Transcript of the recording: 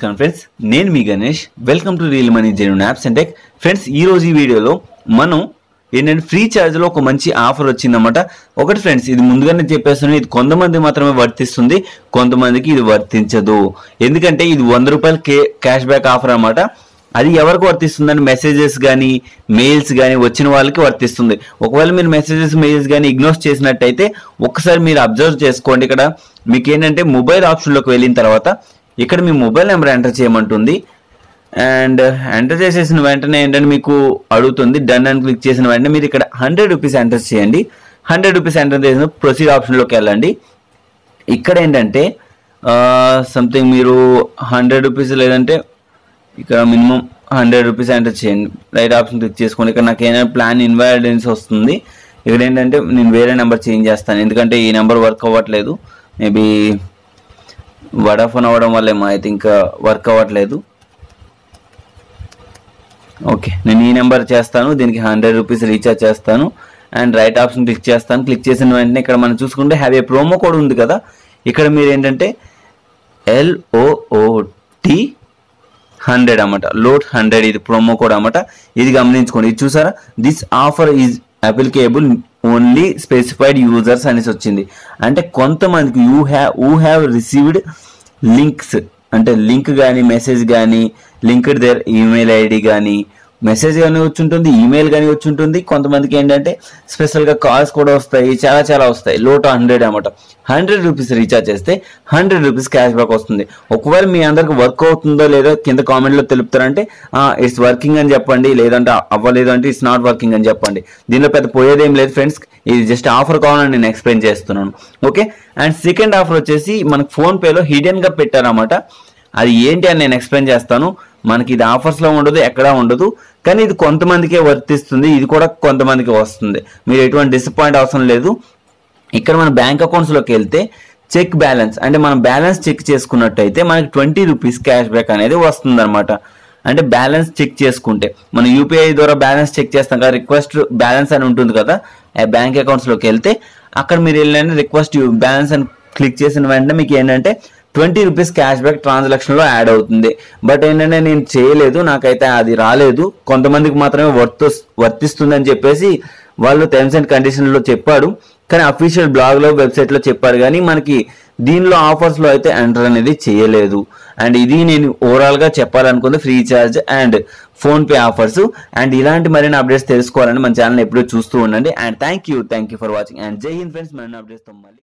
నమస్కారం ఫ్రెండ్స్ నేను మీ Ganesh welcome to real money genuine apps and tech friends ఈ రోజు ఈ వీడియోలో మనం ఏంటంటే ఫ్రీ ఛార్జ్లో ఒక మంచి ఆఫర్ వచ్చిందన్నమాట ఒకటి ఫ్రెండ్స్ ఇది ముందుగానే చెప్పేస్తున్నాను ఇది కొంతమంది మాత్రమే వర్తిస్తుంది కొంతమందికి ఇది వర్తించదు ఎందుకంటే ఇది వంద రూపాయల కే క్యాష్ బ్యాక్ ఆఫర్ అన్నమాట అది ఎవరికి వర్తిస్తుందని మెసేజెస్ కానీ మెయిల్స్ కానీ వచ్చిన వాళ్ళకి వర్తిస్తుంది ఒకవేళ మీరు మెసేజెస్ మెయిల్స్ కానీ ఇగ్నోర్ చేసినట్టయితే ఒక్కసారి మీరు అబ్జర్వ్ చేసుకోండి ఇక్కడ మీకు ఏంటంటే మొబైల్ ఆప్షన్లోకి వెళ్ళిన తర్వాత ఇక్కడ మీ మొబైల్ నెంబర్ ఎంటర్ చేయమంటుంది అండ్ ఎంటర్ చేసేసిన వెంటనే ఏంటంటే మీకు అడుగుతుంది డన్ అని క్లిక్ చేసిన వెంటనే మీరు ఇక్కడ హండ్రెడ్ రూపీస్ ఎంటర్ చేయండి హండ్రెడ్ రూపీస్ ఎంటర్ చేసిన ప్రొసీడ్ ఆప్షన్లోకి వెళ్ళండి ఇక్కడ ఏంటంటే సంథింగ్ మీరు హండ్రెడ్ రూపీస్ లేదంటే ఇక్కడ మినిమం హండ్రెడ్ రూపీస్ ఎంటర్ చేయండి రైట్ ఆప్షన్ క్లిక్ చేసుకోండి ఇక్కడ నాకు ఏదైనా ప్లాన్ ఇన్వాలిడెన్స్ వస్తుంది ఇక్కడ ఏంటంటే నేను వేరే నెంబర్ చేంజ్ చేస్తాను ఎందుకంటే ఈ నెంబర్ వర్క్ అవ్వట్లేదు మేబీ వడాఫోన్ అవ్వడం వల్ల ఏమో అయితే ఇంకా వర్క్ అవ్వట్లేదు ఓకే నేను ఈ నెంబర్ చేస్తాను దీనికి హండ్రెడ్ రూపీస్ రీఛార్జ్ చేస్తాను అండ్ రైట్ ఆప్షన్ క్లిక్ చేస్తాను క్లిక్ చేసిన వెంటనే ఇక్కడ మనం చూసుకుంటే హ్యావ్ ఏ ప్రోమో కోడ్ ఉంది కదా ఇక్కడ మీరు ఏంటంటే ఎల్ఓఓటి హండ్రెడ్ అన్నమాట లోడ్ హండ్రెడ్ ఇది ప్రోమో కోడ్ అన్నమాట ఇది గమనించుకోండి ఇది చూసారా this offer is applicable only specified users అనేసి వచ్చింది అంటే కొంతమందికి you have you have received links అంటే లింక్ కానీ మెసేజ్ కానీ లింక్డ్ దేర్ ఈమెయిల్ ఐడి కానీ మెసేజ్ కానీ వచ్చి ఉంటుంది ఈమెయిల్ కానీ వచ్చి ఉంటుంది కొంతమందికి ఏంటంటే స్పెషల్గా కాల్స్ కూడా వస్తాయి చాలా చాలా వస్తాయి లోటు హండ్రెడ్ అనమాట హండ్రెడ్ రూపీస్ రీఛార్జ్ చేస్తే హండ్రెడ్ రూపీస్ క్యాష్ బ్యాక్ వస్తుంది ఒకవేళ మీ అందరికి వర్క్ అవుతుందో లేదో కింద కామెంట్లో తెలుపుతారంటే ఇట్స్ వర్కింగ్ అని చెప్పండి లేదంటే అవ్వలేదు అంటే ఇట్స్ నాట్ వర్కింగ్ అని చెప్పండి దీనిలో పెద్ద పోయేదేం లేదు ఫ్రెండ్స్ ఇది జస్ట్ ఆఫర్ కావాలని నేను ఎక్స్ప్లెయిన్ చేస్తున్నాను ఓకే అండ్ సెకండ్ ఆఫర్ వచ్చేసి మనకు ఫోన్పేలో హిడెన్గా పెట్టారన్నమాట అది ఏంటి అని నేను ఎక్స్ప్లెయిన్ చేస్తాను మనకి ఇది ఆఫర్స్లో ఉండదు ఎక్కడా ఉండదు కానీ ఇది కొంతమందికే వర్తిస్తుంది ఇది కూడా కొంతమందికి వస్తుంది మీరు ఎటువంటి డిసప్పాయింట్ అవసరం లేదు ఇక్కడ మన బ్యాంక్ అకౌంట్స్లోకి వెళ్తే చెక్ బ్యాలెన్స్ అంటే మనం బ్యాలెన్స్ చెక్ చేసుకున్నట్టయితే మనకి ట్వంటీ రూపీస్ క్యాష్ బ్యాక్ అనేది వస్తుంది అనమాట అంటే బ్యాలెన్స్ చెక్ చేసుకుంటే మనం యూపీఐ ద్వారా బ్యాలెన్స్ చెక్ చేస్తాం కదా రిక్వెస్ట్ బ్యాలెన్స్ అని ఉంటుంది కదా ఆ బ్యాంక్ అకౌంట్స్లోకి వెళ్తే అక్కడ మీరు వెళ్ళండి రిక్వెస్ట్ బ్యాలెన్స్ అని క్లిక్ చేసిన వెంటనే మీకు ఏంటంటే ట్వంటీ రూపీస్ క్యాష్ బ్యాక్ ట్రాన్సాక్షన్లో యాడ్ అవుతుంది బట్ ఏంటంటే నేను చేయలేదు నాకైతే అది రాలేదు కొంతమందికి మాత్రమే వర్త్ వర్తిస్తుంది అని చెప్పేసి వాళ్ళు టర్మ్స్ అండ్ కండిషన్లో చెప్పాడు కానీ అఫీషియల్ బ్లాగ్లో వెబ్సైట్లో చెప్పారు కానీ మనకి దీనిలో ఆఫర్స్లో అయితే ఎంటర్ అనేది చేయలేదు అండ్ ఇది నేను ఓవరాల్గా చెప్పాలనుకుంది free charge and PhonePe offers and ఇలాంటి మరిన్ని అప్డేట్స్ తెలుసుకోవాలని మన ఛానల్ ఎప్పుడూ చూస్తూ ఉండండి and thank you thank you for watching and జై హింద్ ఫ్రెండ్స్ మరిన్ని అప్డేట్స్ మళ్ళీ